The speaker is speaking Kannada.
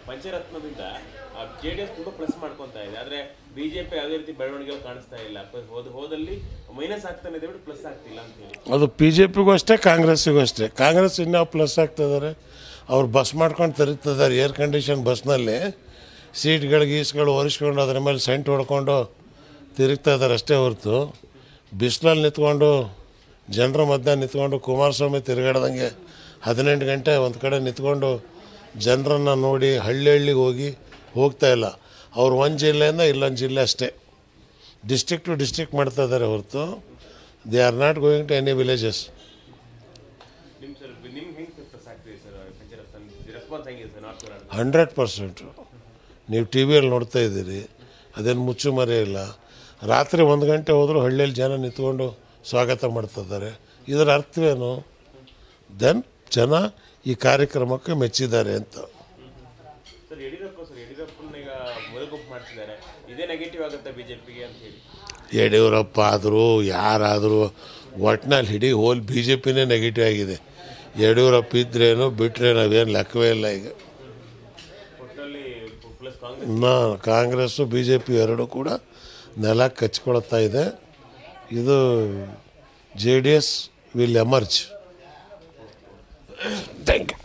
ಪಂಚರತ್ನದಿಂದ ಜೆ ಡಿ ಎಸ್ ತುಂಬಾ ಪ್ಲಸ್ ಮಾಡ್ಕೊಂತಾ ಇದೆ ಆದ್ರೆ ಬಿಜೆಪಿ ಯಾವುದೇ ರೀತಿ ಬೆಳವಣಿಗೆ ಕಾಣಿಸ್ತಾ ಇಲ್ಲ ಪ- ಹೋದ ಹೋದಲ್ಲಿ ಮೈನಸ್ ಆಗ್ತಾನೆ ಇದೆ ಬಿಟ್ಟು ಪ್ಲಸ್ ಆಗ್ತಿಲ್ಲ ಅಂತ ಹೇಳಿ ಅದು ಪಿ ಜೆ ಪಿಗೂ ಅಷ್ಟೇ ಕಾಂಗ್ರೆಸ್ಸಿಗೂ ಅಷ್ಟೇ ಕಾಂಗ್ರೆಸ್ ಇನ್ನೂ ಪ್ಲಸ್ ಆಗ್ತಿದ್ದಾರೆ ಅವ್ರು ಬಸ್ ಮಾಡ್ಕೊಂಡು ತಿರುಗ್ತಿದ್ದಾರೆ ಏರ್ ಕಂಡೀಷನ್ ಬಸ್ನಲ್ಲಿ ಸೀಟ್ಗಳು ಗೀಸ್ಗಳು ಒರೆಸ್ಕೊಂಡು ಅದ್ರ ಮೇಲೆ ಸೆಂಟ್ ಹೊಡ್ಕೊಂಡು ತಿರುಗ್ತಾ ಇದ್ದಾರೆ ಅಷ್ಟೇ ಹೊರತು ಬಿಸಿಲಲ್ಲಿ ನಿಂತ್ಕೊಂಡು ಜನರ ಮಧ್ಯೆ ನಿಂತ್ಕೊಂಡು ಕುಮಾರಸ್ವಾಮಿ ತಿರುಗಾಡ್ದಂಗೆ ಹದಿನೆಂಟು ಗಂಟೆ ಒಂದು ಕಡೆ ನಿಂತ್ಕೊಂಡು ಜನರನ್ನು ನೋಡಿ ಹಳ್ಳಿ ಹಳ್ಳಿಗೆ ಹೋಗಿ ಹೋಗ್ತಾ ಇಲ್ಲ ಅವ್ರು ಒಂದು ಜಿಲ್ಲೆಯಿಂದ ಇಲ್ಲೊಂದು ಜಿಲ್ಲೆ ಅಷ್ಟೇ ಡಿಸ್ಟ್ರಿಕ್ಟ್ ಟು ಡಿಸ್ಟ್ರಿಕ್ಟ್ ಮಾಡ್ತಾ ಇದ್ದಾರೆ ಹೊರತು they are not going to any villages ನಿಮ್ ಸರ್ ನಿಮ್ಗೆ ಹೆಂಗೆ ಪ್ಲಸ್ ಆಗ್ತಿದೆ ಸರ್ ಪಂಚರತ್ನ ರೆಸ್ಪಾನ್ಸ್ ಹೆಂಗಿದೆ sir north Karnataka hundred percent ನೀವು ಟಿ ವಿಯಲ್ಲಿ ನೋಡ್ತಾ ಇದ್ದೀರಿ ಅದೇನು ಮುಚ್ಚು ಮರೆ ಇಲ್ಲ ರಾತ್ರಿ ಒಂದು ಗಂಟೆ ಹೋದರೂ ಹಳ್ಳಿಯಲ್ಲಿ ಜನ ನಿಂತ್ಕೊಂಡು ಸ್ವಾಗತ ಮಾಡ್ತಿದ್ದಾರೆ ಇದರ ಅರ್ಥವೇನು ದೆನ್ ಜನ ಈ ಕಾರ್ಯಕ್ರಮಕ್ಕೆ ಮೆಚ್ಚಿದ್ದಾರೆ ಅಂತ ಸರ್ ಯಡಿಯೂರಪ್ಪ ಸರ್ ಯಡಿಯೂರಪ್ಪನ ಈಗ ಮೊದಲು ಮಾಡ್ತಿದ್ದಾರೆ ಇದೇ ನೆಗೆಟಿವ್ ಆಗುತ್ತೆ ಬಿಜೆಪಿಗೆ ಅಂತ ಹೇಳಿ ಯಡಿಯೂರಪ್ಪ ಆದರೂ ಯಾರಾದರೂ ಒಟ್ನಲ್ಲಿ ಹಿಡೀ ಹೋಲ್ ಬಿ ಜೆ ಪಿನೇ ನೆಗೆಟಿವ್ ಆಗಿದೆ ಯಡಿಯೂರಪ್ಪ ಇದ್ರೇನು ಬಿಟ್ಟರೆ ನಾವೇನು ಲೆಕ್ಕವೇ ಇಲ್ಲ ಈಗ ಒಟ್ಟಿನಲ್ಲಿ ಪ್ಲಸ್ ಕಾಂಗ್ರೆಸ್ ನಾ ಕಾಂಗ್ರೆಸ್ಸು ಬಿ ಜೆ ಪಿ ಎರಡೂ ಕೂಡ ನೆಲ ಕಚ್ಕೊಳ್ತಾ ಇದೆ ಇದು J D S will emerge thank you